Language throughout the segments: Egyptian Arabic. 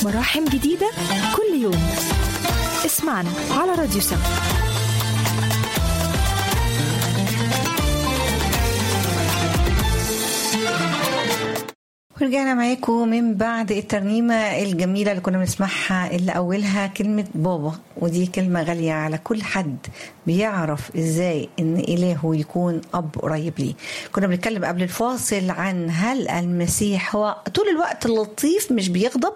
مراحم جديدة كل يوم اسمعنا على راديو سما ورجعنا معاكم من بعد الترنيمة الجميلة اللي كنا بنسمعها اللي أولها كلمة بابا ودي كلمة غالية على كل حد بيعرف إزاي إن إلهه يكون أب قريب ليه كنا بنتكلم قبل الفاصل عن هل المسيح هو طول الوقت لطيف مش بيغضب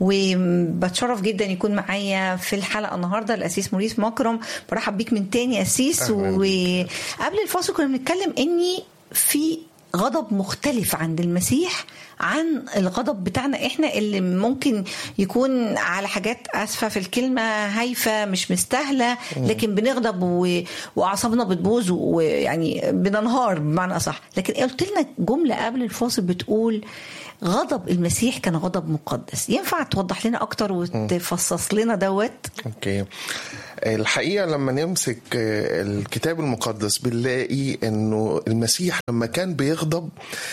وبتشرف جدا يكون معايا في الحلقة النهاردة الأسيس موريس مكرم برحب بيك من تاني أسيس وقبل الفاصل كنا بنتكلم إني في غضب مختلف عند المسيح عن الغضب بتاعنا احنا اللي ممكن يكون على حاجات اسفه في الكلمه هايفه مش مستاهله لكن بنغضب و... واعصابنا بتبوظ ويعني بننهار بمعنى اصح لكن قلت لنا جمله قبل الفاصل بتقول غضب المسيح كان غضب مقدس ينفع توضح لنا اكتر وتفصص لنا دوت اوكي الحقيقه لما نمسك الكتاب المقدس بنلاقي انه المسيح لما كان بيغضب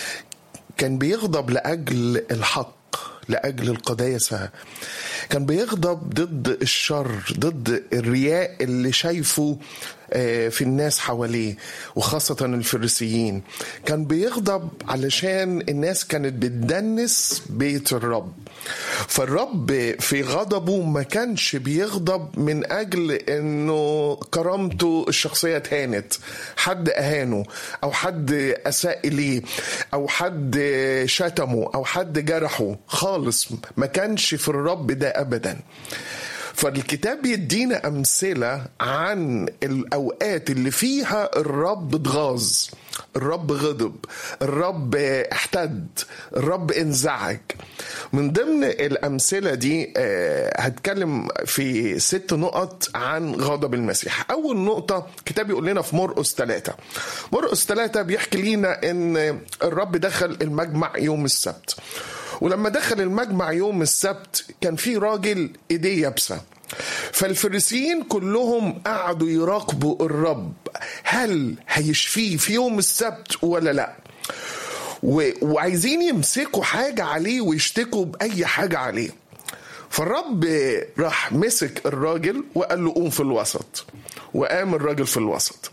كان بيغضب لاجل الحق لاجل القداسه كان بيغضب ضد الشر ضد الرياء اللي شايفه في الناس حواليه وخاصة الفريسيين كان بيغضب علشان الناس كانت بتدنس بيت الرب فالرب في غضبه ما كانش بيغضب من أجل أنه كرامته الشخصية اتهانت حد أهانه أو حد أساء إليه أو حد شتمه أو حد جرحه خالص ما كانش في الرب ده أبداً فالكتاب يدينا أمثلة عن الأوقات اللي فيها الرب اتغاظ الرب غضب الرب احتد الرب انزعج من ضمن الأمثلة دي هتكلم في ست نقط عن غضب المسيح أول نقطة كتاب يقول لنا في مرقس ثلاثة مرقس ثلاثة بيحكي لنا أن الرب دخل المجمع يوم السبت ولما دخل المجمع يوم السبت كان في راجل ايديه يابسه فالفريسيين كلهم قعدوا يراقبوا الرب هل هيشفيه في يوم السبت ولا لا و... وعايزين يمسكوا حاجة عليه ويشتكوا بأي حاجة عليه فالرب راح مسك الراجل وقال له قوم في الوسط وقام الراجل في الوسط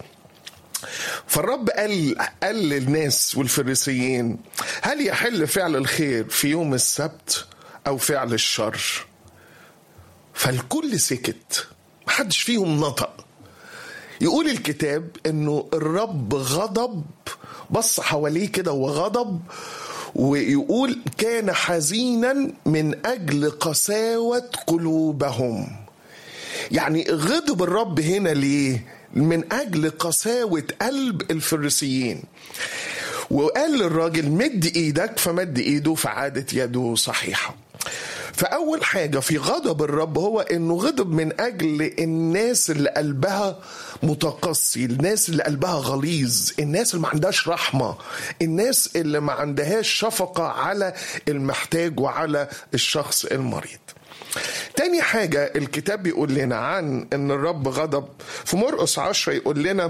فالرب قال قال للناس والفريسيين هل يحل فعل الخير في يوم السبت او فعل الشر فالكل سكت محدش فيهم نطق يقول الكتاب انه الرب غضب بص حواليه كده وغضب ويقول كان حزينا من اجل قساوه قلوبهم يعني غضب الرب هنا ليه من اجل قساوه قلب الفريسيين وقال للراجل مد ايدك فمد ايده فعادت يده صحيحه فاول حاجه في غضب الرب هو انه غضب من اجل الناس اللي قلبها متقصي الناس اللي قلبها غليظ الناس اللي ما عندهاش رحمه الناس اللي ما عندهاش شفقه على المحتاج وعلى الشخص المريض تاني حاجة الكتاب بيقول لنا عن ان الرب غضب في مرقس عشرة يقول لنا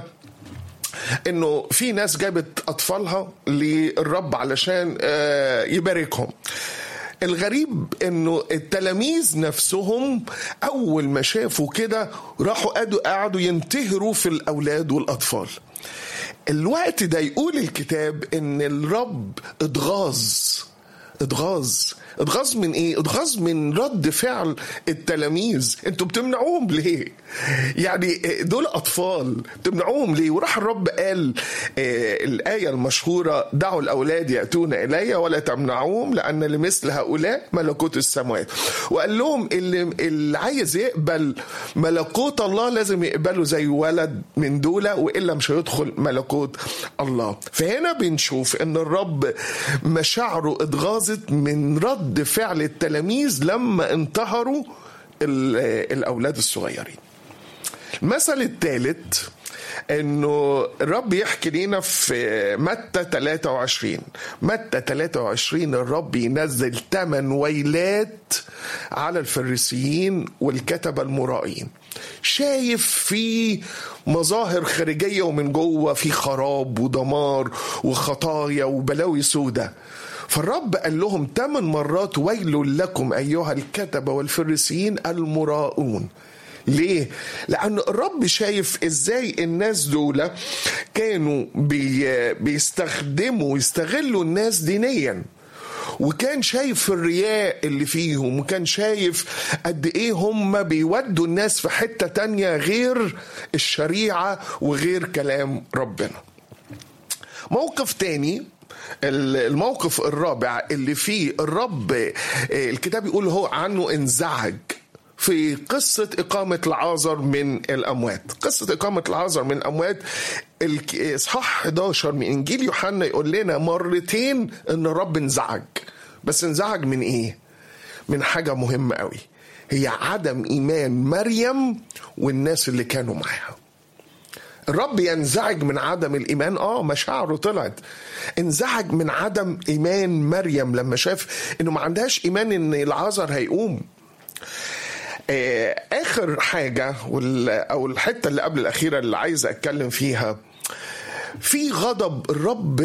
انه في ناس جابت اطفالها للرب علشان يباركهم الغريب انه التلاميذ نفسهم اول ما شافوا كده راحوا قعدوا قعدوا ينتهروا في الاولاد والاطفال الوقت ده يقول الكتاب ان الرب اتغاظ اتغاظ اتغاظ من ايه اتغاظ من رد فعل التلاميذ انتوا بتمنعوهم ليه يعني دول اطفال بتمنعوهم ليه وراح الرب قال آه الايه المشهوره دعوا الاولاد ياتون الي ولا تمنعوهم لان لمثل هؤلاء ملكوت السماوات وقال لهم اللي, اللي عايز يقبل ملكوت الله لازم يقبله زي ولد من دول والا مش هيدخل ملكوت الله فهنا بنشوف ان الرب مشاعره اتغاظت من رد رد فعل التلاميذ لما انتهروا الاولاد الصغيرين المثل الثالث انه الرب يحكي لنا في متى 23 متى 23 الرب ينزل ثمان ويلات على الفريسيين والكتبه المرائين شايف في مظاهر خارجيه ومن جوه في خراب ودمار وخطايا وبلاوي سودة فالرب قال لهم ثمان مرات ويل لكم ايها الكتبه والفريسيين المراؤون ليه؟ لأن الرب شايف إزاي الناس دول كانوا بي بيستخدموا ويستغلوا الناس دينيا وكان شايف الرياء اللي فيهم وكان شايف قد ايه هم بيودوا الناس في حتة تانية غير الشريعة وغير كلام ربنا موقف تاني الموقف الرابع اللي فيه الرب الكتاب يقول هو عنه انزعج في قصة إقامة العازر من الأموات قصة إقامة العازر من الأموات إصحاح 11 من إنجيل يوحنا يقول لنا مرتين إن الرب انزعج بس انزعج من إيه؟ من حاجة مهمة قوي هي عدم إيمان مريم والناس اللي كانوا معاها الرب ينزعج من عدم الايمان اه مشاعره طلعت انزعج من عدم ايمان مريم لما شاف انه ما عندهاش ايمان ان العذر هيقوم اخر حاجه او الحته اللي قبل الاخيره اللي عايز اتكلم فيها في غضب الرب